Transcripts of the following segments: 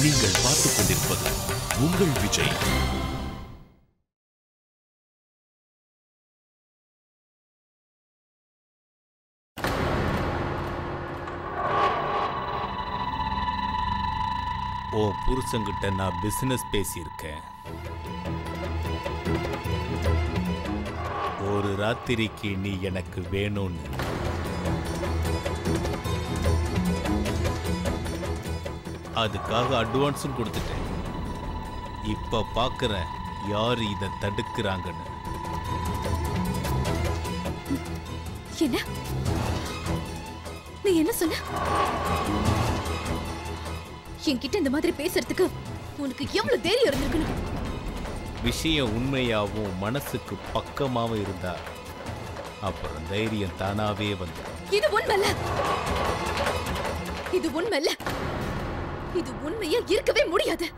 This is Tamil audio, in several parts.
நீங்கள் பார்த்துக் கொண்டிருப்பது உங்கள் விஜய் ஓ புருஷங்கிட்ட நான் பிசினஸ் பேசியிருக்கேன் ஒரு ராத்திரிக்கு நீ எனக்கு வேணும்னு அதுக்காக அட்வான்ஸும் கொடுத்துட்டேன் இப்ப பார்க்கறேன் யார் இதை தடுக்கிறாங்கன்னு என்ன நீ என்ன சொன்ன என்கிட்ட இந்த மாதிரி பேசுறதுக்கு உனக்கு எவ்வளவு தைரியம் இருந்திருக்கணும் விஷயம் உண்மையாவும் மனசுக்கு பக்கமாவும் இருந்தா அப்புறம் தைரியம் தானாவே வந்துடும் இது உண்மைல்ல இது உண்மைல்ல இது உண்மையா இருக்கவே முடியாது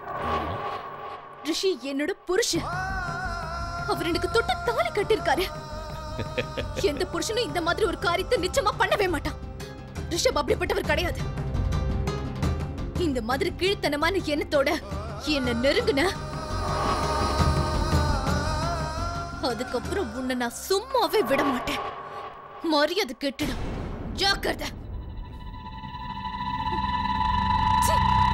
ரிஷி என்னோட புருஷன் அவர் எனக்கு தொட்டு தாலி கட்டிருக்காரு எந்த புருஷனும் இந்த மாதிரி ஒரு காரியத்தை நிச்சயமா பண்ணவே மாட்டான் ரிஷப் அப்படிப்பட்டவர் கிடையாது இந்த மாதிரி கீழ்த்தனமான எண்ணத்தோட என்ன நெருங்குன அதுக்கப்புறம் உன்னை நான் சும்மாவே விட மாட்டேன் மரியாதை கெட்டுடும் ஜாக்கிரதை சீ.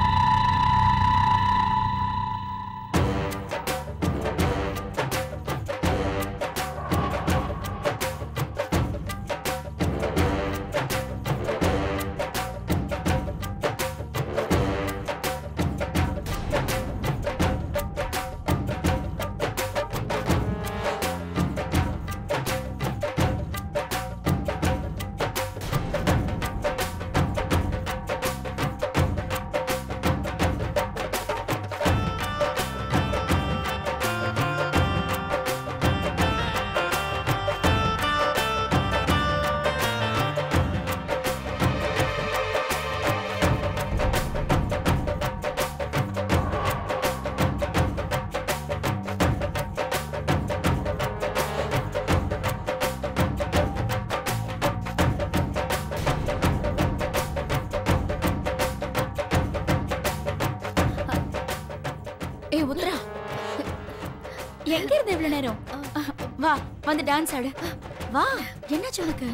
ஏ உத்ரா எங்க இருந்த இவ்வளவு நேரம் வா வந்து டான்ஸ் ஆடு வா என்னாச்சு உனக்கு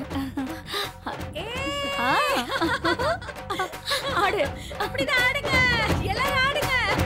ஆ. ஆடு அப்படிதான் ஆடுங்க எல்லாரும் ஆடுங்க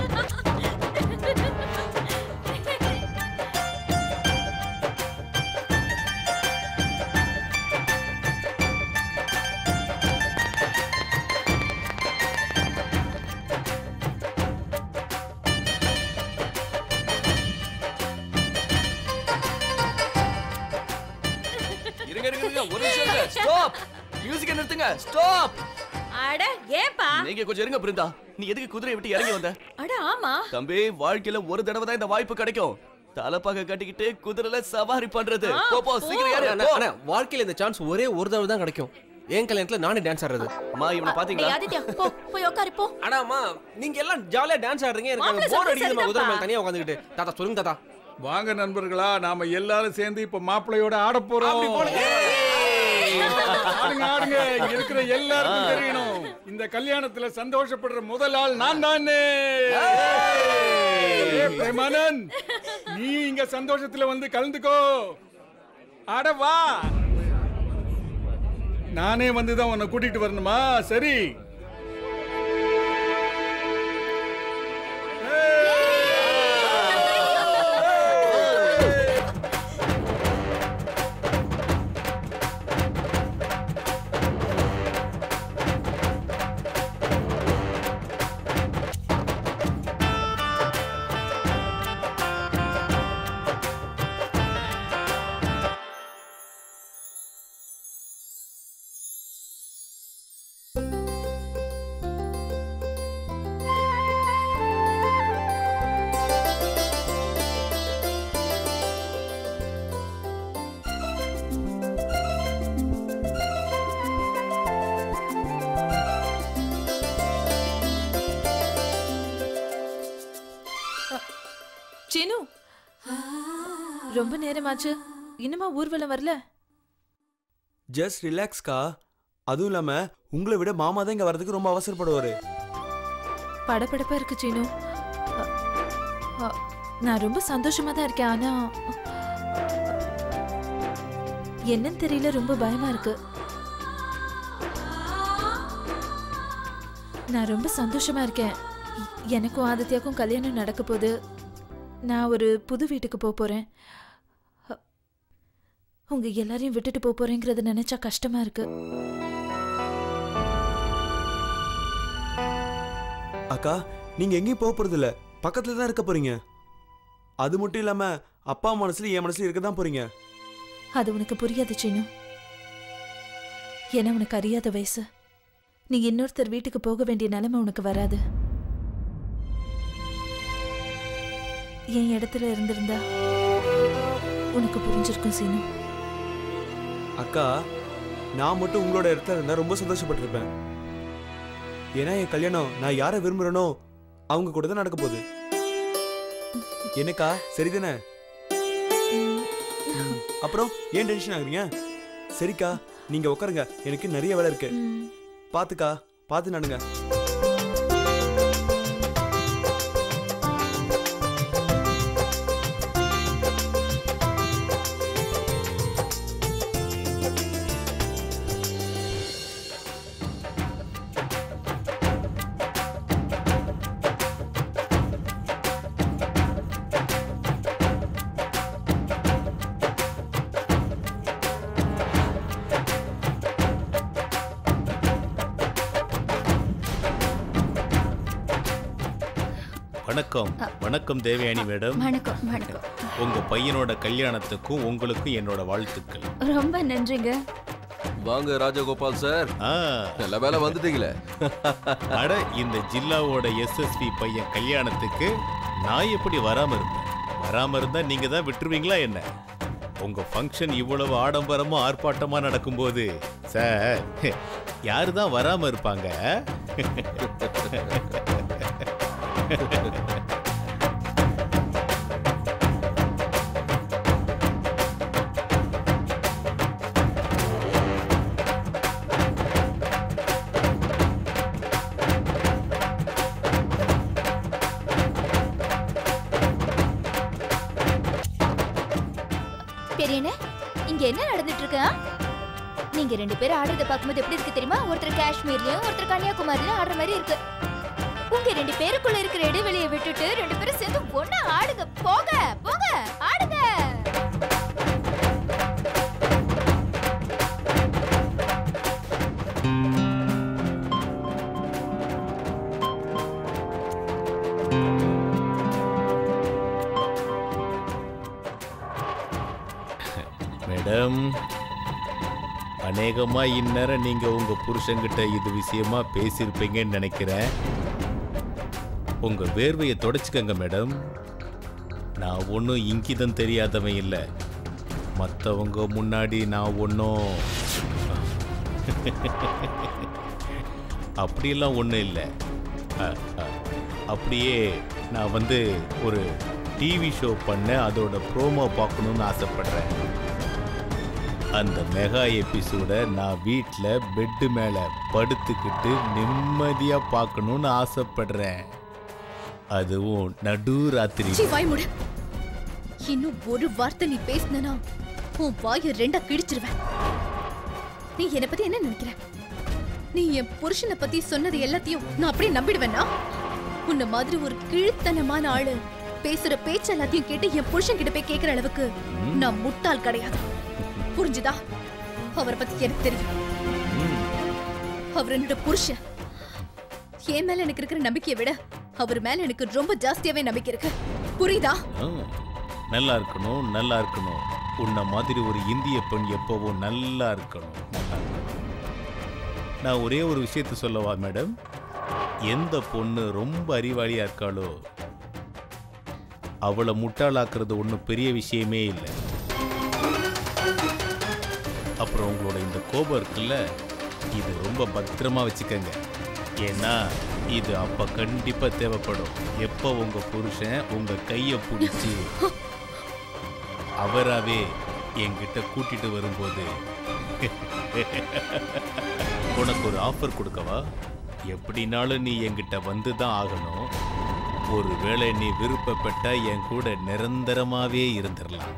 இருங்க இருங்க இருங்க ஒரு நிமிஷம் ஸ்டாப் மியூசிக் நிறுத்துங்க ஸ்டாப் அட ஏப்பா நீங்க கொஞ்சம் இருங்க பிருந்தா நீ எதுக்கு குதிரையை விட்டு இறங்கி வந்த அட ஆமா தம்பி வாழ்க்கையில ஒரு தடவை தான் இந்த வாய்ப்பு கிடைக்கும் தலைப்பாக கட்டிக்கிட்டு குதிரையில சவாரி பண்றது போ போ சீக்கிரம் ஏறு அண்ணா, போ. அண்ணா, வாழ்க்கையில இந்த சான்ஸ் ஒரே ஒரு தடவை தான் கிடைக்கும் என் கல்யாணத்துல நானே டான்ஸ் ஆடுறது அம்மா இவனை பாத்தீங்களா டேய் ஆதித்யா போ போய் உட்காரு போ அடாமா நீங்க எல்லாம் ஜாலியா டான்ஸ் ஆடுறீங்க எனக்கு மாப்பிள்ளை போர் சொல்றது அடிக்குதுமா குதிரை மேல சரிதான்ப்பா. தனியா உட்காந்துக்கிட்டு தாத்தா சொல்லுங்க தாத்தா வாங்க நண்பர்களா நாம எல்லாரும் சேர்ந்து இப்ப மாப்பிள்ளையோட ஆட போறோம் அப்படி போடுங்க. ஆடுங்க ஆடுங்க இங்க இருக்கிற எல்லாருக்கும் தெரியணும் இந்த கல்யாணத்துல சந்தோஷப்படுற முதல் ஆள் நான் தானே ஏய், பிரேமானந்த் நீ இங்க சந்தோஷத்துல வந்து கலந்துக்கோ ஆட வா நானே வந்து தான் உன்னை கூட்டிட்டு வரணுமா சரி சினு ரொம்ப நேரமாச்சு இன்னுமா ஊர்வலம் வரல ஜஸ்ட் ரிலாக்ஸ்க்கா அதுவும் இல்லாம உங்களை விட மாமா தான் இங்க வரதுக்கு ரொம்ப அவசரப்படுவாரு படபடப்பா இருக்கு சீனு அ, அ, நான் ரொம்ப சந்தோஷமா தான் இருக்கேன் ஆனா என்னன்னு தெரியல ரொம்ப பயமா இருக்கு நான் ரொம்ப சந்தோஷமா இருக்கேன் எனக்கும் ஆதித்யாக்கும் கல்யாணம் நடக்க போகுது நான் ஒரு புது வீட்டுக்கு போக போறேன் அ, உங்க எல்லாரையும் விட்டுட்டு போக போறேங்கிறத நினைச்சா கஷ்டமா இருக்கு அக்கா நீங்க எங்கேயும் போக போறது இல்ல பக்கத்துல தான் இருக்க போறீங்க அது மட்டும் இல்லாம அப்பா மனசுல என் மனசுல இருக்க தான் போறீங்க அது உனக்கு புரியாது சீனு ஏன்னா உனக்கு அறியாத வயசு நீ இன்னொருத்தர் வீட்டுக்கு போக வேண்டிய நிலைமை உனக்கு வராது என் இடத்துல இருந்திருந்தா உனக்கு புரிஞ்சிருக்கும் சீனு அக்கா நான் மட்டும் உங்களோட இடத்துல இருந்தா ரொம்ப சந்தோஷப்பட்டிருப்பேன் ஏன்னா என் கல்யாணம் நான் யாரை விரும்புறேனோ அவங்க கூட தான் நடக்க போகுது என்னக்கா சரிதானே அப்புறம் ஏன் டென்ஷன் ஆகுறீங்க சரிக்கா நீங்க உட்காருங்க எனக்கு நிறைய வேலை இருக்கு பாத்துக்கா பார்த்து நடுங்க வணக்கம் வணக்கம் தேவயானி மேடம் வணக்கம் வணக்கம் உங்க பையனோட கல்யாணத்துக்கும் உங்களுக்கும் என்னோட வாழ்த்துக்கள் ரொம்ப நன்றிங்க வாங்க ராஜகோபால் சார் ஆ, நல்ல வேலை வந்துட்டீங்களே அட இந்த ஜில்லாவோட எஸ்எஸ்பி பையன் கல்யாணத்துக்கு நான் எப்படி வராம இருப்பேன் வராம இருந்தா நீங்க தான் விட்டுருவீங்களா என்ன உங்க ஃபங்க்ஷன் இவ்வளவு ஆடம்பரமா ஆர்ப்பாட்டமா நடக்கும்போது சார் யாரு தான் வராம இருப்பாங்க பெரியண்ணே இங்க என்ன நடந்துட்டு இருக்கு ஆ? நீங்க ரெண்டு பேரும் ஆடுறத பார்க்கும்போது எப்படி இருக்கு தெரியுமா ஒருத்தர் காஷ்மீர்லயும் ஒருத்தர் கன்னியாகுமரியிலயும் ஆடுற மாதிரி இருக்கு உங்க ரெண்டு பேருக்குள்ள இருக்கிற இடைவெளியை விட்டுட்டு ரெண்டு பேரும் சேர்ந்து ஒண்ணா ஆடுங்க போங்க போங்க ஆடுங்க மேடம் அநேகமா இந்நேரம் நீங்க உங்க புருஷன்கிட்ட இது விஷயமா பேசியிருப்பீங்கன்னு நினைக்கிறேன் உங்க வேர்வையை தொடச்சுக்கங்க மேடம் நான் ஒன்றும் இங்கிதம் தெரியாதவன் இல்லை மற்றவங்க முன்னாடி நான் ஒன்றும் அப்படியெல்லாம் ஒன்றும் இல்லை அ, அ, அப்படியே நான் வந்து ஒரு டிவி ஷோ பண்ண அதோட ப்ரோமோ பார்க்கணும்னு ஆசைப்படுறேன் அந்த மெகா எபிசோட நான் வீட்டில் பெட்டு மேலே படுத்துக்கிட்டு நிம்மதியாக பார்க்கணும்னு ஆசைப்படுறேன் அதுவும் நடு ராத்திரி சீ வாய் மூடு இன்னும் ஒரு வார்த்தை நீ பேசினா உன் வாயை ரெண்டா கிழிச்சிருவேன் நீ என்னை பத்தி என்ன நினைக்கிற நீ என் புருஷனை பத்தி சொன்னது எல்லாத்தையும் நான் அப்படியே நம்பிடுவேனா உன்ன மாதிரி ஒரு கீழ்த்தனமான ஆளு பேசுற பேச்சு எல்லாத்தையும் கேட்டு என் புருஷன் கிட்ட போய் கேக்குற அளவுக்கு நான் முட்டாள் கிடையாது புரிஞ்சுதா அவரை பத்தி எனக்கு தெரியும் அவர் என்னோட புருஷன் என் மேல எனக்கு இருக்கிற நம்பிக்கையை விட அவர் மேல எனக்கு ரொம்ப ஜாஸ்தியாவே நம்பிக்கை இருக்கு புரியுதா ஆ, நல்லா இருக்கணும் நல்லா இருக்கணும் உன்னை மாதிரி ஒரு இந்திய பெண் எப்பவும் நல்லா இருக்கணும் நல்லா இருக்கணும். நான் ஒரே ஒரு விஷயத்த சொல்லவா மேடம் எந்த பொண்ணு ரொம்ப அறிவாளியா இருக்காளோ அவளை முட்டாளாக்குறது ஒன்றும் பெரிய விஷயமே இல்லை அப்புறம் உங்களோட இந்த கோபம் இருக்குல்ல இது ரொம்ப பத்திரமா வச்சுக்கங்க ஏன்னா இது அப்ப கண்டிப்பா தேவைப்படும் எப்போ உங்க புருஷன் உங்க கைய பிடிச்சி அவராவே என்கிட்ட கூட்டிட்டு வரும்போது உனக்கு ஒரு ஆஃபர் கொடுக்கவா எப்படினாலும் நீ என்கிட்ட வந்து தான் ஆகணும் ஒருவேளை நீ விருப்பப்பட்ட என் கூட நிரந்தரமாவே இருந்துடலாம்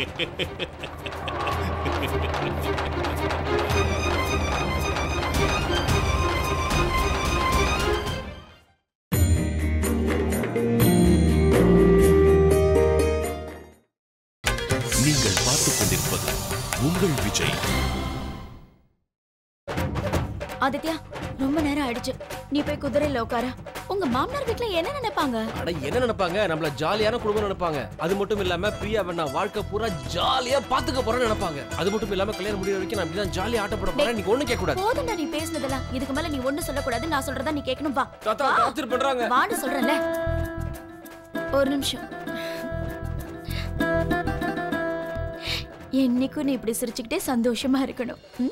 நீங்கள் பார்த்துக் கொண்டிருப்பது உங்கள் விஜய் ஆதித்யா ரொம்ப நேரம் ஆயிடுச்சு நீ போய் குதிரையில உட்கார உங்க மாமனார் வீட்ல என்ன நினைப்பாங்க அட என்ன நினைப்பாங்க நம்மள ஜாலியான குடும்பம் நினைப்பாங்க அது மட்டும் இல்லாம பிரியா நான் வாழ்க்கை பூரா ஜாலியா பாத்துக்க போறேன்னு நினைப்பாங்க அது மட்டும் இல்லாம கல்யாணம் முடிய வரைக்கும் நான் இப்படிதான் ஜாலியா ஆட்டப்பட போறேன் நீங்க ஒண்ணு கேட்க கூடாது போதும்டா நீ பேசுனதெல்லாம் இதுக்கு மேல நீ ஒண்ணு சொல்லக்கூடாது நான் சொல்றதா நீ கேட்கணும் வா தாத்தா டார்ச்சர் பண்றாங்க வான்னு சொல்றேன்ல ஒரு நிமிஷம் என்னைக்கும் நீ இப்படி சிரிச்சுக்கிட்டே சந்தோஷமா இருக்கணும் ம்?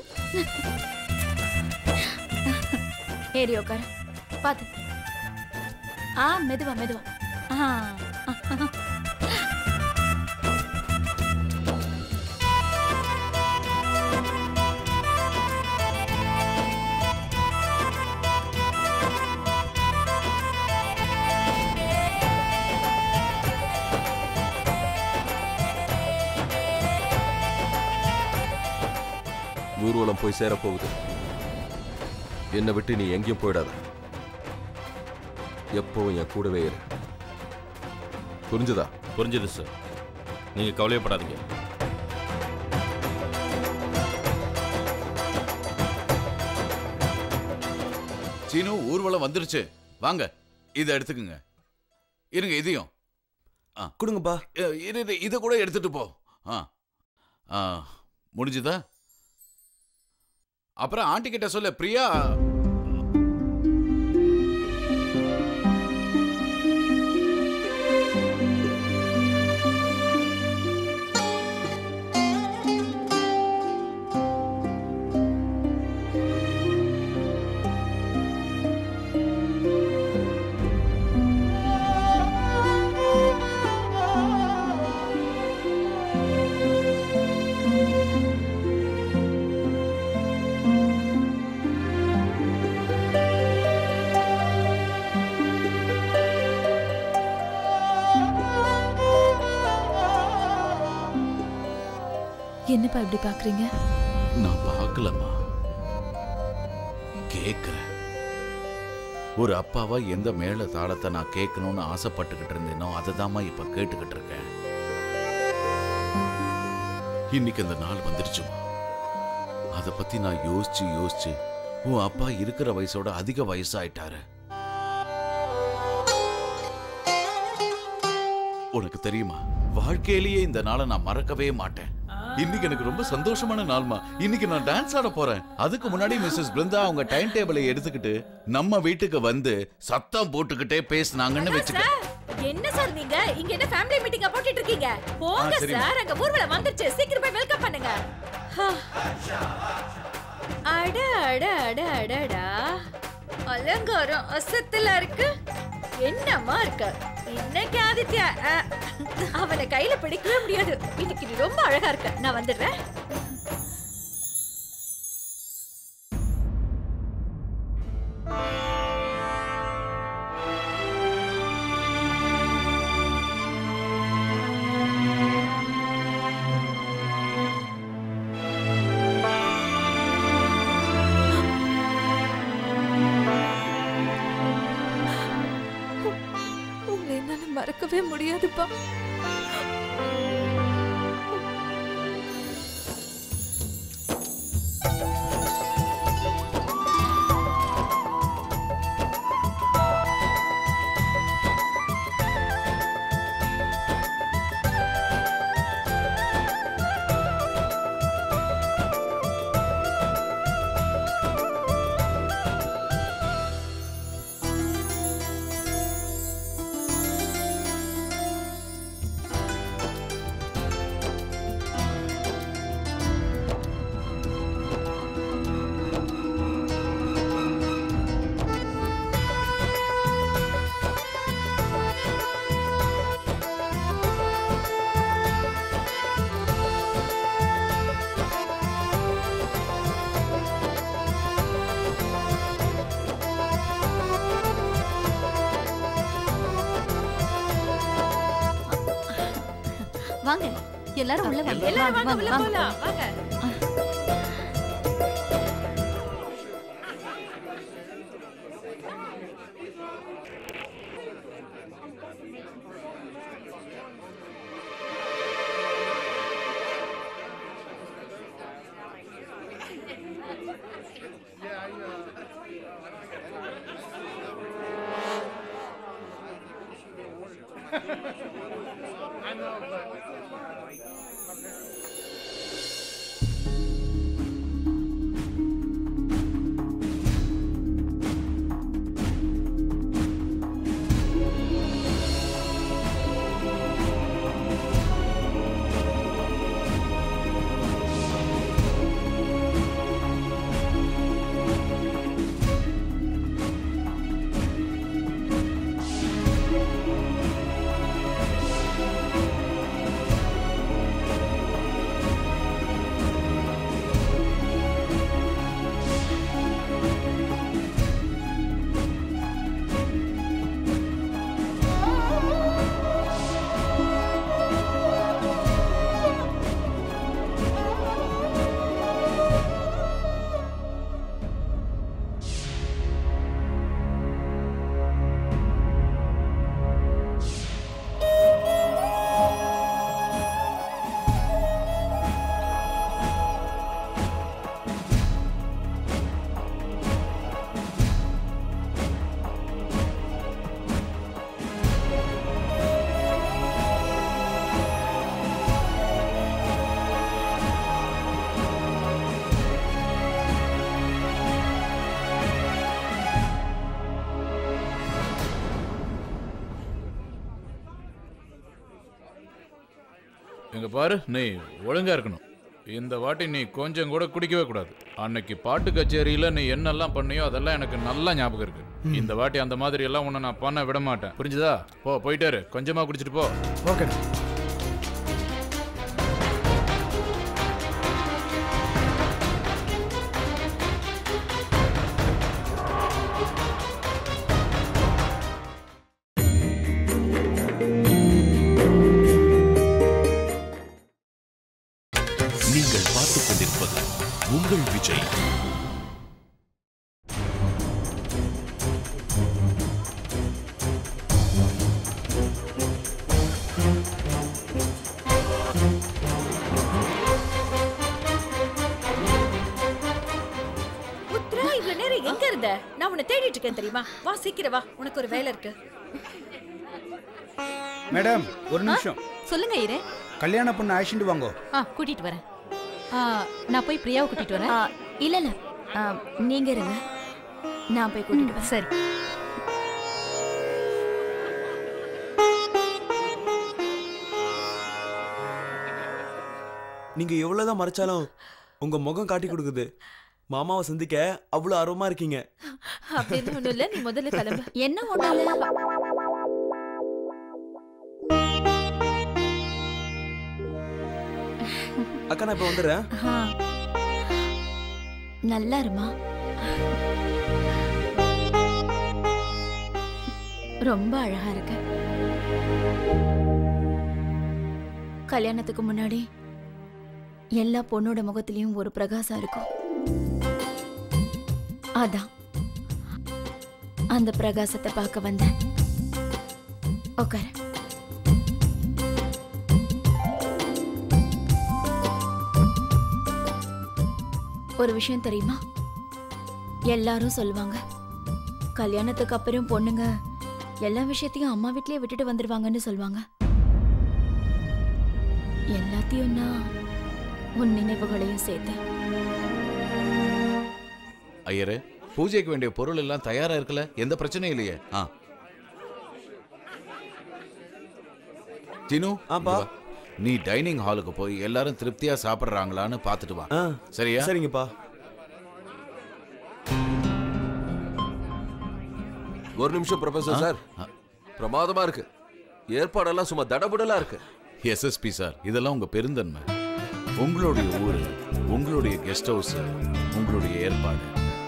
ஏறி உட்காரு பாத்து ஆ மெதுவா மெதுவா ஆ ஊர்வலம் போய் சேர போகுது என்னை விட்டு நீ எங்கேயும் போயிடாத எப்பவும் என் கூடவே இரு புரிஞ்சுதா புரிஞ்சது சார் நீங்க கவலையப்படாதீங்க சீனு ஊர்வலம் வந்துருச்சு வாங்க இதை எடுத்துக்குங்க இருங்க இதையும் கொடுங்கப்பா அஹ், இரு இரு, இதை கூட எடுத்துட்டு போ ஆ ஆ முடிஞ்சுதா அப்புறம் ஆண்டி கிட்ட சொல்ல பிரியா என்னப்பா இப்படி பாக்குறீங்க நான் பார்க்கலம்மா கேட்கிறேன் ஒரு அப்பாவா எந்த மேல தாளத்தை நான் கேட்கணும்னு ஆசைப்பட்டுக்கிட்டு இருந்தேனோ அதை இப்ப கேட்டுக்கிட்டு இருக்கேன் இன்னைக்கு அந்த நாள் வந்துருச்சுமா அதை பத்தி நான் யோசிச்சு யோசிச்சு உன் அப்பா இருக்கிற வயசோட அதிக வயசாயிட்டாரு உனக்கு தெரியுமா வாழ்க்கையிலேயே இந்த நாளை நான் மறக்கவே மாட்டேன் இன்னைக்கு எனக்கு ரொம்ப சந்தோஷமான நாள்மா இன்னைக்கு நான் டான்ஸ் ஆட போறேன் அதுக்கு முன்னாடி மிஸ்ஸஸ் பிருந்தா அவங்க டைம் டேபிளை எடுத்துக்கிட்டு நம்ம வீட்டுக்கு வந்து சத்தம் போட்டுக்கிட்டே பேசுனாங்கன்னு வச்சுக்க என்ன சார் நீங்க இங்க என்ன ஃபேமிலி மீட்டிங்கா போட்டுட்டு இருக்கீங்க போங்க ஆ, சரிம்மா. சார் அங்க ஊர்வலம் வந்துருச்சு சீக்கிரம் போய் வெல்கம் பண்ணுங்க ஹா. அட அட அட அடடா அலங்காரம் அசத்தலா இருக்கு என்னம்மா இருக்கு இன்னைக்கு ஆதித்யா அ, அவனை கையில பிடிக்கவே முடியாது இன்னைக்கு நீ ரொம்ப அழகா இருக்க நான் வந்துடுறேன் உங்களை என்னால மறக்கவே முடியாதுப்பா வாங்க எல்லாரும் உள்ள வாங்க எல்லாரும் வாங்க உள்ள வாங்க. போலாம் வாங்க இங்க பாரு நீ ஒழுங்கா இருக்கணும் இந்த வாட்டி நீ கொஞ்சம் கூட குடிக்கவே கூடாது அன்னைக்கு பாட்டு கச்சேரியில நீ என்னெல்லாம் பண்ணியோ அதெல்லாம் எனக்கு நல்லா ஞாபகம் இருக்கு இந்த வாட்டி அந்த மாதிரி எல்லாம் உன்னை நான் பண்ண விட மாட்டேன் புரிஞ்சுதா போ போயிட்டே இரு கொஞ்சமா குடிச்சிட்டு போ ஓகே நீங்கள் பார்த்துக் கொண்டிருப்பது உங்கள் விஜய் உத்ரா இவ்வளவு நேரம் எங்க இருந்த நான் உன்னை தேடிட்டு இருக்கேன் தெரியுமா வா சீக்கிரம் வா உனக்கு ஒரு வேலை இருக்கு மேடம் ஒரு நிமிஷம் சொல்லுங்க ஐயரே கல்யாண பொண்ணு அழைச்சிட்டு வாங்கோ ஆ கூட்டிட்டு வரேன் ஆ, நான் போய் பிரியாவை கூட்டிட்டு வரேன் ஆ, இல்ல இல்ல ஆ, நீங்க இருங்க நான் போய் கூட்டிட்டு வரேன் சரி நீங்க எவ்வளவுதான் மறைச்சாலும் உங்க முகம் காட்டி கொடுக்குது மாமாவை சந்திக்க அவ்வளவு ஆர்வமா இருக்கீங்க அப்படின்னு ஒண்ணும் இல்ல நீ முதல்ல கிளம்பு என்ன ஒண்ணு இல்ல அக்கா நான் இப்ப வந்துடுறேன் ஆ. நல்லா இருமா ரொம்ப அழகா இருக்க கல்யாணத்துக்கு முன்னாடி எல்லா பொண்ணோட முகத்திலயும் ஒரு பிரகாசம் இருக்கும் அதான் அந்த பிரகாசத்தை பார்க்க வந்தேன் உட்காரு ஒரு விஷயம் தெரியுமா எல்லாரும் சொல்லுவாங்க கல்யாணத்துக்கு அப்புறம் பொண்ணுங்க எல்லா விஷயத்தையும் அம்மா வீட்லயே விட்டுட்டு வந்துருவாங்கன்னு சொல்லுவாங்க எல்லாத்தையும் நான் உன் நினைவுகளையும் சேர்த்தேன் ஐயரே பூஜைக்கு வேண்டிய பொருள் எல்லாம் தயாரா இருக்குல்ல எந்த பிரச்சனையும் இல்லையே ஆ ஜினு ஆப்பா. இங்க வா. நீ டைனிங் ஹாலுக்கு போய் எல்லாரும் திருப்தியா சாப்பிடுறாங்களான்னு பார்த்துட்டு வா ஆ, சரியா சரிங்கப்பா ஒரு நிமிஷம் ப்ரொஃபசர் சார் பிரமாதமா இருக்கு ஏற்பாடெல்லாம் சும்மா தடபுடலா இருக்கு எஸ்எஸ்பி சார் இதெல்லாம் உங்க பெருந்தன்மை உங்களுடைய ஊரு உங்களுடைய கெஸ்ட் ஹவுஸ் உங்களுடைய ஏற்பாடு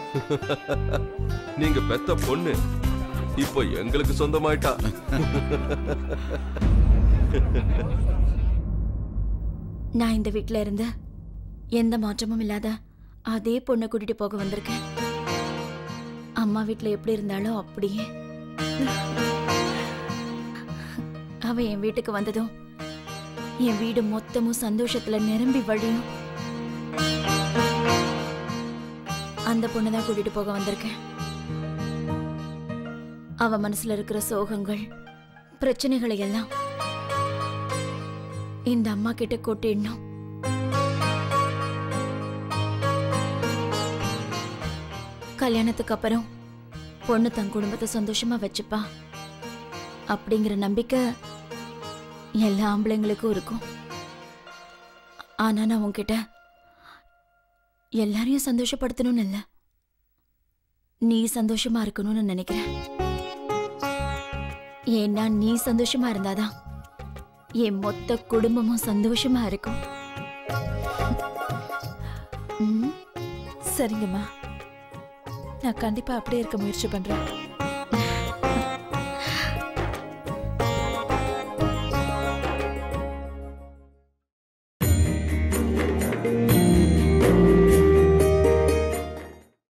நீங்க பெத்த பொண்ணு இப்போ எங்களுக்கு சொந்தமாயிட்டா நான் இந்த வீட்ல இருந்து எந்த மாற்றமும் இல்லாத அதே பொண்ணை கூட்டிட்டு போக வந்திருக்கேன் அம்மா வீட்ல எப்படி இருந்தாலும் அப்படியே அவ என் வீட்டுக்கு வந்ததும் என் வீடு மொத்தமும் சந்தோஷத்துல நிரம்பி வழியும் அந்த பொண்ணை தான் கூட்டிட்டு போக வந்திருக்கேன் அவ மனசுல இருக்கிற சோகங்கள் பிரச்சனைகளை எல்லாம் இந்த அம்மா கிட்ட கொட்டிடணும் கல்யாணத்துக்கு அப்புறம் பொண்ணு தன் குடும்பத்தை சந்தோஷமா வச்சுப்பா அப்படிங்கிற நம்பிக்கை எல்லா ஆம்பளைங்களுக்கும் இருக்கும் ஆனா நான் உன்கிட்ட எல்லாரையும் சந்தோஷப்படுத்தணும்னு இல்லை நீ சந்தோஷமா இருக்கணும்னு நினைக்கிறேன் ஏன்னா நீ சந்தோஷமா இருந்தாதான் என் மொத்த குடும்பமும் சந்தோஷமா இருக்கும் சரிங்கம்மா நான் கண்டிப்பா அப்படியே இருக்க முயற்சி பண்றேன்